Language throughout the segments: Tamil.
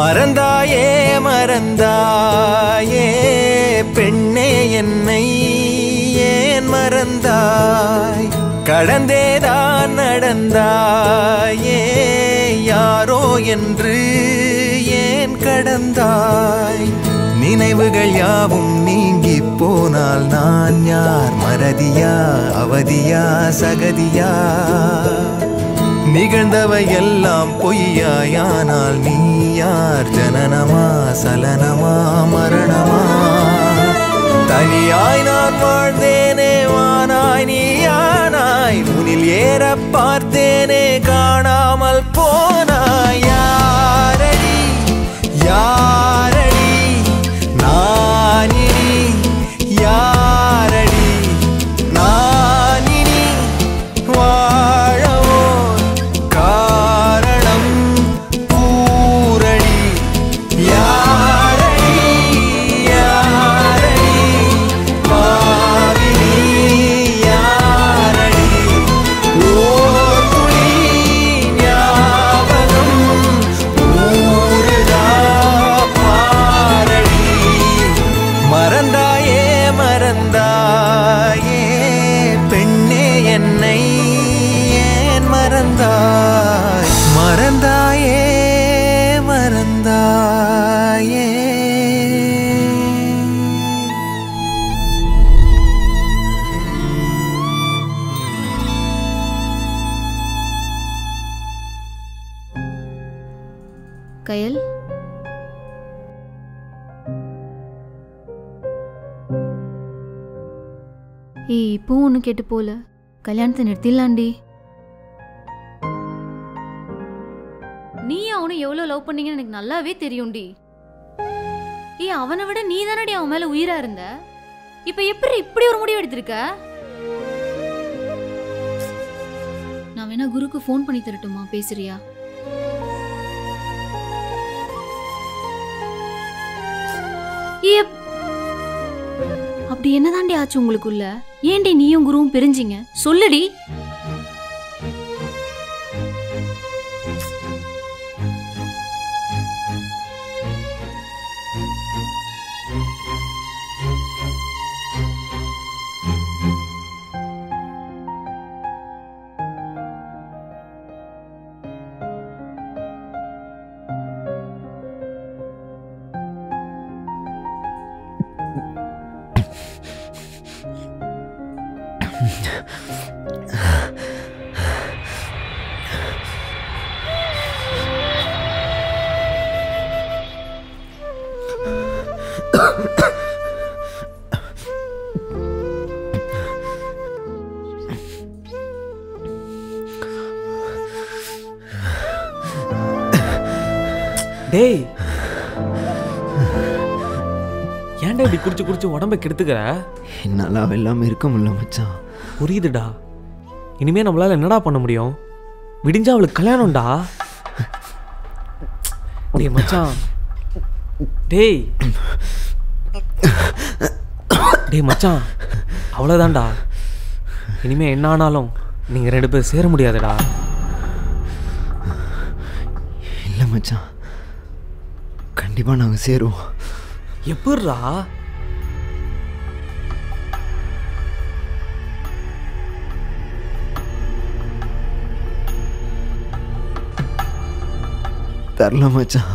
மறந்தாயே மறந்தாயே பெண்ணே என்னை ஏன் மறந்தாய் கடந்தேதான் நடந்தாயே யாரோ என்று ஏன் கடந்தாய் நினைவுகள் யாவும் நீங்கி போனால் நான் யார் மறதியா அவதியா சகதியா நிகழ்ந்தவை எல்லாம் பொய்யாயானால் நீ யார் ஜனனமா சலனமா மரணமா தனியாய் நான் வாழ்ந்தேனே வானாய் நீயானாய் உனில் ஏற பார்த்தேனே காணாமல் போனாய் யாரடி யாரடி நானினி யாரடி நானினி வாழவோ காரணம் கூறடி யாரடி யாரடி பாவினி யாரடி ஓர் துளி ஞாபகம் ஊறுதா பாரடி மறந்தாயே மறந்தாயே பெண்ணே என்னை ஏன் மறந்தாய் மறந்தாயே மறந்தாயே கயல் ஏய் இப்போ ஒன்றும் கேட்டு போல கல்யாணத்தை நிறுத்திடலாண்டி நீ அவனை எவ்வளோ லவ் பண்ணீங்கன்னு எனக்கு நல்லாவே தெரியும்டி ஏய் அவனை விட நீ தானடி அவன் மேல உயிரா இருந்த இப்போ எப்படி இப்படி ஒரு முடிவு எடுத்திருக்க நான் வேணா குருக்கு ஃபோன் பண்ணி தரட்டுமா பேசுறியா ஏய், அப்படி என்னதாண்டி ஆச்சு உங்களுக்குள்ள ஏன்டி நீயும் குருவும் பிரிஞ்சிங்க சொல்லுடி டேய் ஏன்டா இப்படி குடிச்சு குடிச்சு உடம்ப கெடுத்துக்கிற என்னால் அவ இல்லாமல் இருக்க முடியல மச்சான் புரியுதுடா இனிமே நம்மளால என்னடா பண்ண முடியும் விடிஞ்சா அவளுக்கு கல்யாணம்டா டேய் மச்சான் டேய் டேய் மச்சான் அவ்வளோதான்டா இனிமே என்ன ஆனாலும் நீங்க ரெண்டு பேரும் சேர முடியாதுடா இல்லை மச்சான் கண்டிப்பாக நாங்கள் சேருவோம் எப்படிரா தரல மச்சான்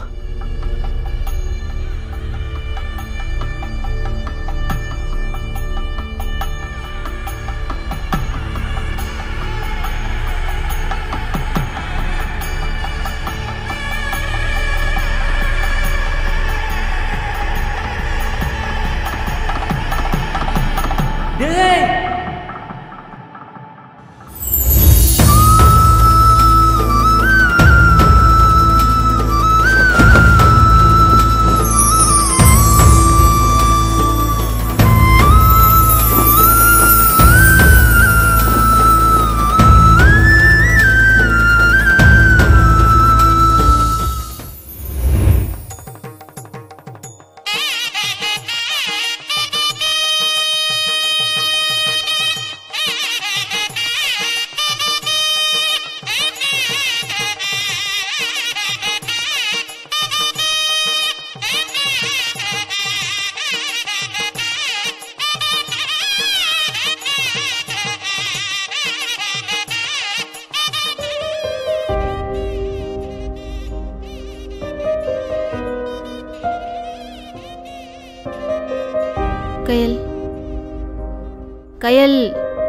கயல்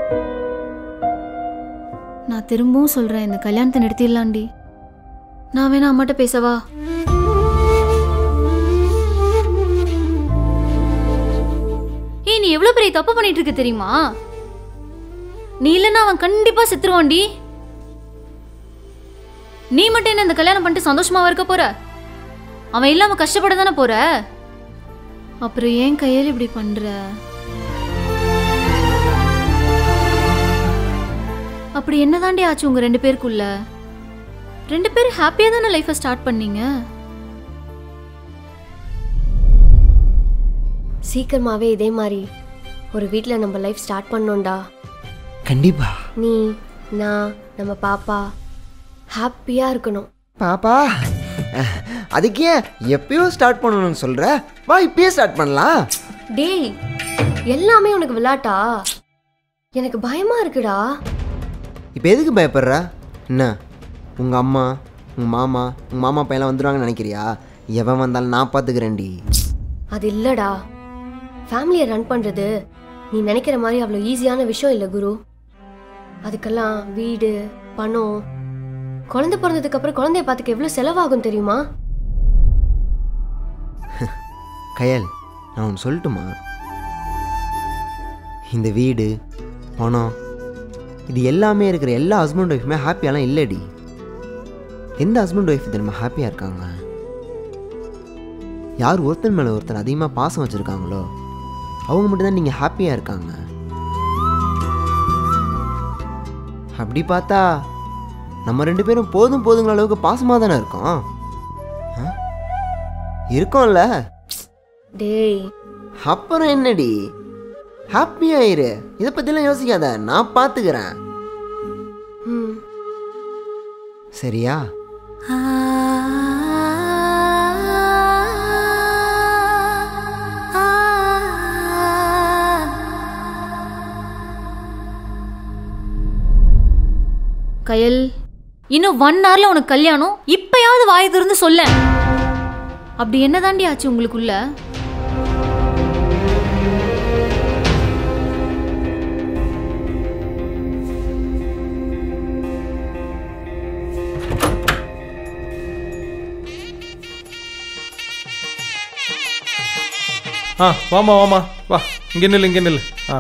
நான் திரும்பவும் சொல்றேன் இந்த கல்யாணத்தை நிறுத்திடலாண்டி நான் வேணா அம்மாட்ட பேசவா ஏய் நீ எவ்வளவு பெரிய தப்பு பண்ணிட்டு இருக்க தெரியுமா நீ இல்லைன்னா அவன் கண்டிப்பா செத்துருவான்டி நீ மட்டும் என்ன இந்த கல்யாணம் பண்ணிட்டு சந்தோஷமாவா இருக்க போற அவன் இல்லாம கஷ்டப்பட தானே போற அப்புறம் ஏன் கையில் இப்படி பண்ற அப்படி என்னதாண்டி ஆச்சு உங்க ரெண்டு பேருக்குள்ள ரெண்டு பேரும் ஹாப்பியா தானே லைஃபை ஸ்டார்ட் பண்ணீங்க சீக்கிரமாவே இதே மாதிரி ஒரு வீட்டில் நம்ம லைஃப் ஸ்டார்ட் பண்ணோம்டா கண்டிப்பா நீ நான் நம்ம பாப்பா ஹாப்பியாக இருக்கணும் பாப்பா அஹ், அதுக்கு ஏன் எப்பயோ ஸ்டார்ட் பண்ணணும்னு சொல்ற வா இப்பயே ஸ்டார்ட் பண்ணலாம் டேய் எல்லாமே உனக்கு விளாட்டா எனக்கு பயமா இருக்குடா இப்போ எதுக்கு பயப்படுற என்ன உங்கள் அம்மா உங்கள் மாமா உங்கள் மாமா பையன்லாம் வந்துடுவாங்கன்னு நினைக்கிறியா எவன் வந்தாலும் நான் பார்த்துக்கிறேன்டி அது இல்லடா ஃபேமிலியை ரன் பண்ணுறது நீ நினைக்கிற மாதிரி அவ்வளோ ஈஸியான விஷயம் இல்லை குரு அதுக்கெல்லாம் வீடு பணம் குழந்தை பிறந்ததுக்கு அப்புறம் குழந்தைய பார்த்துக்க எவ்வளோ செலவாகும் தெரியுமா கயல் நான் ஒன்று சொல்லட்டுமா இந்த வீடு பணம் இது எல்லாமே இருக்கிற எல்லா ஹஸ்பண்ட் ஒய்ஃபுமே ஹாப்பியாலாம் இல்லைடி எந்த ஹஸ்பண்ட் ஒய்ஃப் தெரியுமா ஹாப்பியாக இருக்காங்க யார் ஒருத்தன் மேலே ஒருத்தர் அதிகமாக பாசம் வச்சுருக்காங்களோ அவங்க மட்டும்தான் நீங்கள் ஹாப்பியாக இருக்காங்க அப்படி பார்த்தா நம்ம ரெண்டு பேரும் போதும் போதுங்கிற அளவுக்கு பாசமாக தானே இருக்கோம் ஆ? இருக்கோம்ல டேய் அப்புறம் என்னடி ஹாப்பியாயிரு இதை பற்றிலாம் யோசிக்காத நான் பார்த்துக்கிறேன் ம் சரியா கயல் இன்னும் ஒன் ஹவர்ல உனக்கு கல்யாணம் இப்பயாவது வாயை திறந்து சொல்ல அப்படி என்னதாண்டி ஆச்சு உங்களுக்குள்ள ஆ வாமா வாமா வா இங்கே நில்லு இங்கே நில்லு ஆ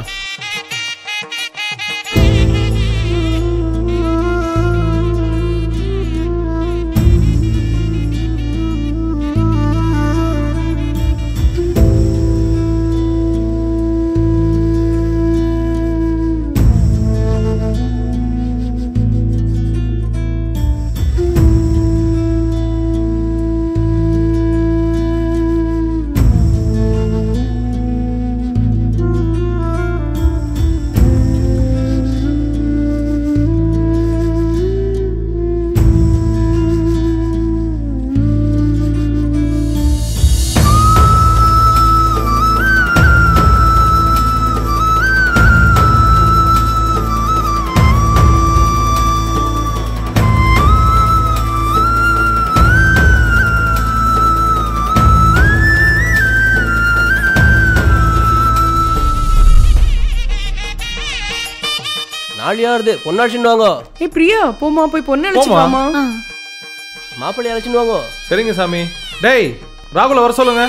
நாளையாருது பொண்ணாச்சின்னு வாங்க ஏய் பிரியா போமா போய் பொண்ணு அழைச்சிட்டு போம்மா. வாமா ஆ, மாப்பிள்ளை அழைச்சின்னு வாங்க சரிங்க சாமி டேய் ராகுல வர சொல்லுங்க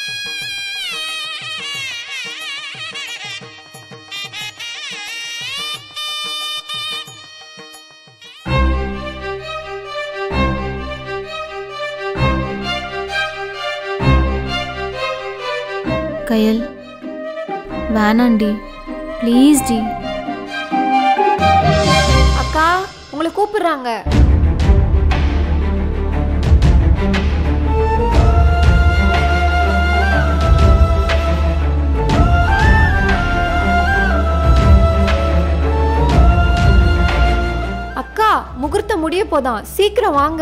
கயல் வேணாண்டி ப்ளீஸ் டி அக்கா உங்களை கூப்பிடுறாங்க அக்கா முகூர்த்தம் முடிய போதான் சீக்கிரம் வாங்க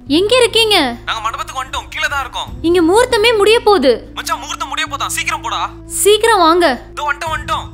எங்க இருக்கீங்க நாங்க மண்டபத்துக்கு வந்துட்டோம் கீழே தான் இருக்கோம் இங்க முகூர்த்தமே முடிய போகுது மச்சான் முகூர்த்தம் முடிய போதான் சீக்கிரம் போடா சீக்கிரம் வாங்க இதோ வந்துட்டோம் வந்துட்டோம்